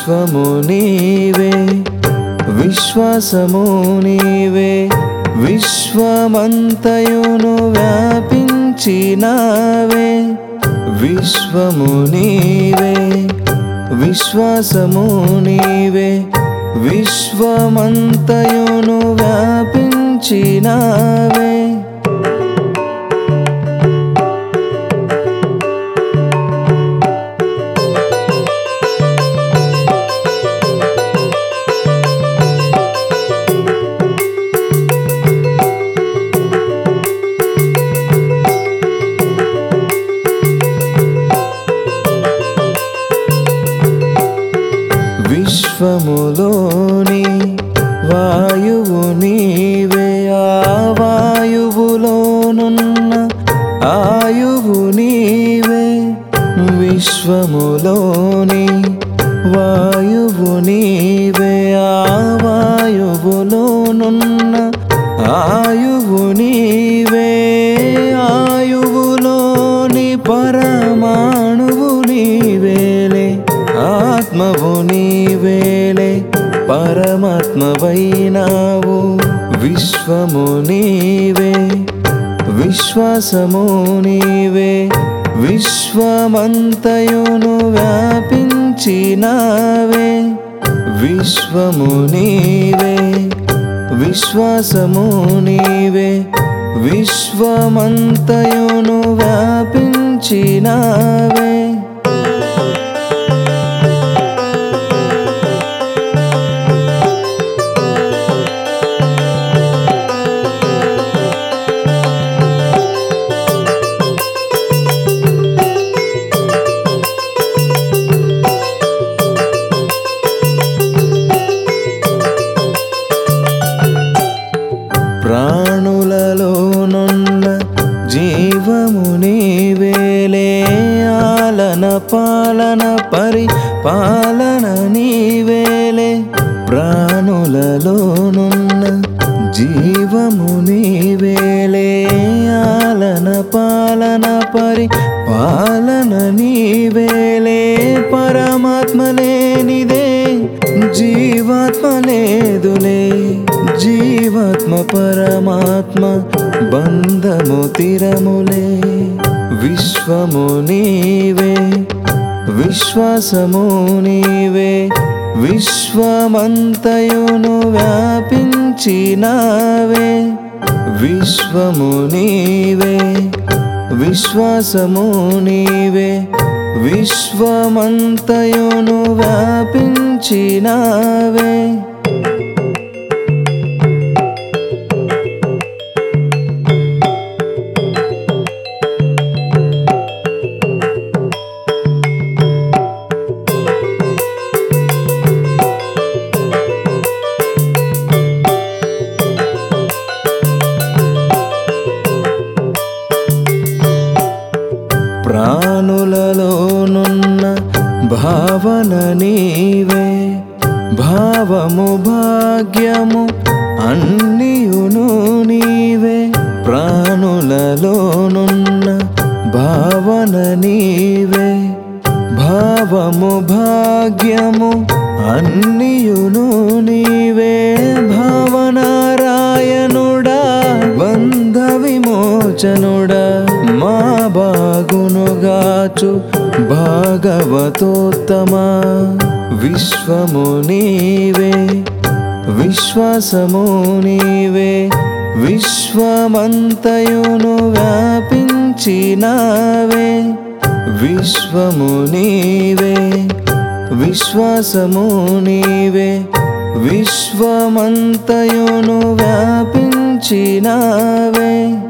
విశ్వము నీవే విశ్వాసము నీవే విశ్వమంతయును వ్యాపించినావే విశ్వము నీవే విశ్వాసము నీవే విశ్వమంతయును వ్యాపించినావే విశ్వములోని వాయువు నీవే ఆ వాయువులోనున్న ఆయువు నీవే విశ్వములోని వాయువు నీవే ఆ వాయువులోనున్న ఆయువు నీవే ఆయువులోని పరమాణువు నీవేలే ఆత్మవు నీవేలే పరమాత్మవైనావు విశ్వము నీవే విశ్వాసము నీవే విశ్వమంతయును వ్యాపించినావే విశ్వము నీవే విశ్వాసము నీవే విశ్వమంతయును వ్యాపించినావే ప్రాణులలోనున్న జీవము నీవేలే ఆలన పాలన పరి పాలన నీవేలే ప్రాణులలోనున్న జీవము నీవేలే ఆలన పాలన పరి పాలన నీవేలే పరమాత్మ లేనిదే జీవాత్మ లేదులే జీవాత్మ పరమాత్మ బంధము తిరములే విశ్వము నీవే విశ్వాసము నీవే విశ్వమంతయును వ్యాపించినావే విశ్వము నీవే విశ్వాసము నీవే విశ్వమంతయును వ్యాపించినావే ప్రాణులలోనున్న భావన నీవే భావము భాగ్యము అన్నియును నీవే ప్రాణులలోనున్న భావన నీవే భావము భాగ్యము అన్నియును నీవే భావనారాయణుడా బంధ విమోచనుడా మా బాగునుగాచు భాగవతోత్తమా విశ్వము నీవే విశ్వాసము నీవే విశ్వమంతయును వ్యాపించినావే విశ్వము నీవే విశ్వాసము నీవే విశ్వమంతయును వ్యాపించినావే